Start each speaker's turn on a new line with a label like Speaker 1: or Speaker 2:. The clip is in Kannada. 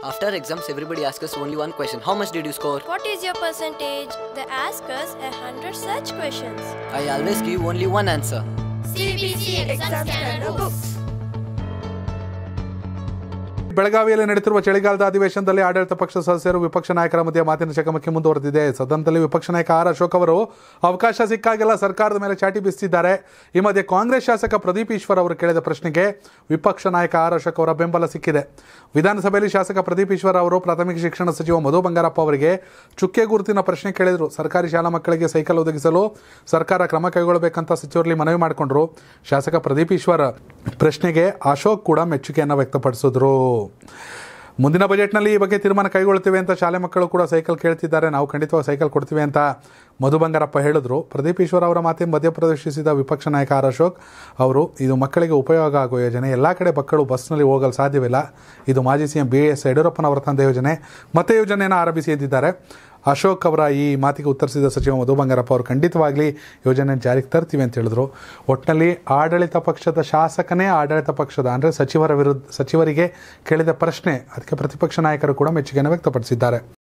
Speaker 1: After exams, everybody asks us only one question How much did you score?
Speaker 2: What is your percentage? They ask us a hundred such questions.
Speaker 1: I always give only one answer.
Speaker 2: CBC exam scanner books.
Speaker 3: ಬೆಳಗಾವಿಯಲ್ಲಿ ನಡೆಯುತ್ತಿರುವ ಚಳಿಗಾಲದ ಅಧಿವೇಶನದಲ್ಲಿ ಆಡಳಿತ ಪಕ್ಷ ಸದಸ್ಯರು ವಿಪಕ್ಷ ನಾಯಕರ ಮಧ್ಯೆ ಮಾತಿನ ಚಕಮಕಿ ಮುಂದುವರೆದಿದೆ ಸದನದಲ್ಲಿ ವಿಪಕ್ಷ ನಾಯಕ ಆರ್ ಅಶೋಕ್ ಅವರು ಅವಕಾಶ ಸಿಕ್ಕಾಗೆಲ್ಲ ಸರ್ಕಾರದ ಮೇಲೆ ಚಾಟಿ ಬೀಸುತ್ತಿದ್ದಾರೆ ಈ ಮಧ್ಯೆ ಕಾಂಗ್ರೆಸ್ ಶಾಸಕ ಪ್ರದೀಪ್ ಈಶ್ವರ್ ಅವರು ಕೇಳಿದ ಪ್ರಶ್ನೆಗೆ ವಿಪಕ್ಷ ನಾಯಕ ಆರ್ ಅಶೋಕ್ ಅವರ ಬೆಂಬಲ ಸಿಕ್ಕಿದೆ ವಿಧಾನಸಭೆಯಲ್ಲಿ ಶಾಸಕ ಪ್ರದೀಪ್ ಈಶ್ವರ್ ಅವರು ಪ್ರಾಥಮಿಕ ಶಿಕ್ಷಣ ಸಚಿವ ಮಧು ಬಂಗಾರಪ್ಪ ಅವರಿಗೆ ಚುಕ್ಕೆ ಗುರುತಿನ ಪ್ರಶ್ನೆ ಕೇಳಿದರು ಸರ್ಕಾರಿ ಶಾಲಾ ಮಕ್ಕಳಿಗೆ ಸೈಕಲ್ ಒದಗಿಸಲು ಸರ್ಕಾರ ಕ್ರಮ ಕೈಗೊಳ್ಳಬೇಕಂತ ಸಚಿವರಲ್ಲಿ ಮನವಿ ಮಾಡಿಕೊಂಡ್ರು ಶಾಸಕ ಪ್ರದೀಪ್ ಈಶ್ವರ್ ಪ್ರಶ್ನೆಗೆ ಅಶೋಕ್ ಕೂಡ ಮೆಚ್ಚುಗೆಯನ್ನು ವ್ಯಕ್ತಪಡಿಸಿದ್ರು ಮುಂದಿನ ಬಜೆಟ್ನಲ್ಲಿ ಈ ಬಗ್ಗೆ ತೀರ್ಮಾನ ಕೈಗೊಳ್ತೀವಿ ಅಂತ ಶಾಲೆ ಮಕ್ಕಳು ಕೂಡ ಸೈಕಲ್ ಕೇಳ್ತಿದ್ದಾರೆ ನಾವು ಖಂಡಿತವಾಗಿ ಸೈಕಲ್ ಕೊಡ್ತೀವಿ ಅಂತ ಮಧು ಬಂಗಾರಪ್ಪ ಹೇಳಿದ್ರು ಪ್ರದೀಪ್ ಈಶ್ವರ್ ಅವರ ಮಾತಿಗೆ ಮಧ್ಯಪ್ರವೇಶಿಸಿದ ವಿಪಕ್ಷ ನಾಯಕ ಆರ್ ಅಶೋಕ್ ಅವರು ಇದು ಮಕ್ಕಳಿಗೆ ಉಪಯೋಗ ಆಗುವ ಯೋಜನೆ ಎಲ್ಲ ಕಡೆ ಮಕ್ಕಳು ಬಸ್ನಲ್ಲಿ ಹೋಗಲು ಸಾಧ್ಯವಿಲ್ಲ ಇದು ಮಾಜಿ ಸಿಎಂ ಬಿ ಎಸ್ ಯಡಿಯೂರಪ್ಪನವರ ತಂದೆ ಯೋಜನೆ ಮತ್ತೆ ಯೋಜನೆಯನ್ನು ಆರಂಭಿಸಿ ಎಂದಿದ್ದಾರೆ ಅಶೋಕ್ ಅವರ ಈ ಮಾತಿಗೆ ಉತ್ತರಿಸಿದ ಸಚಿವ ಮಧು ಬಂಗಾರಪ್ಪ ಅವರು ಖಂಡಿತವಾಗ್ಲಿ ಯೋಜನೆ ಜಾರಿಗೆ ತರ್ತೀವಿ ಅಂತ ಹೇಳಿದ್ರು ಒಟ್ಟಿನಲ್ಲಿ ಆಡಳಿತ ಪಕ್ಷದ ಶಾಸಕನೇ ಆಡಳಿತ ಪಕ್ಷದ ಅಂದರೆ ಸಚಿವರ ವಿರುದ್ಧ ಸಚಿವರಿಗೆ ಕೇಳಿದ ಪ್ರಶ್ನೆ ಅದಕ್ಕೆ ಪ್ರತಿಪಕ್ಷ ನಾಯಕರು ಕೂಡ ಮೆಚ್ಚುಗೆಯನ್ನು ವ್ಯಕ್ತಪಡಿಸಿದ್ದಾರೆ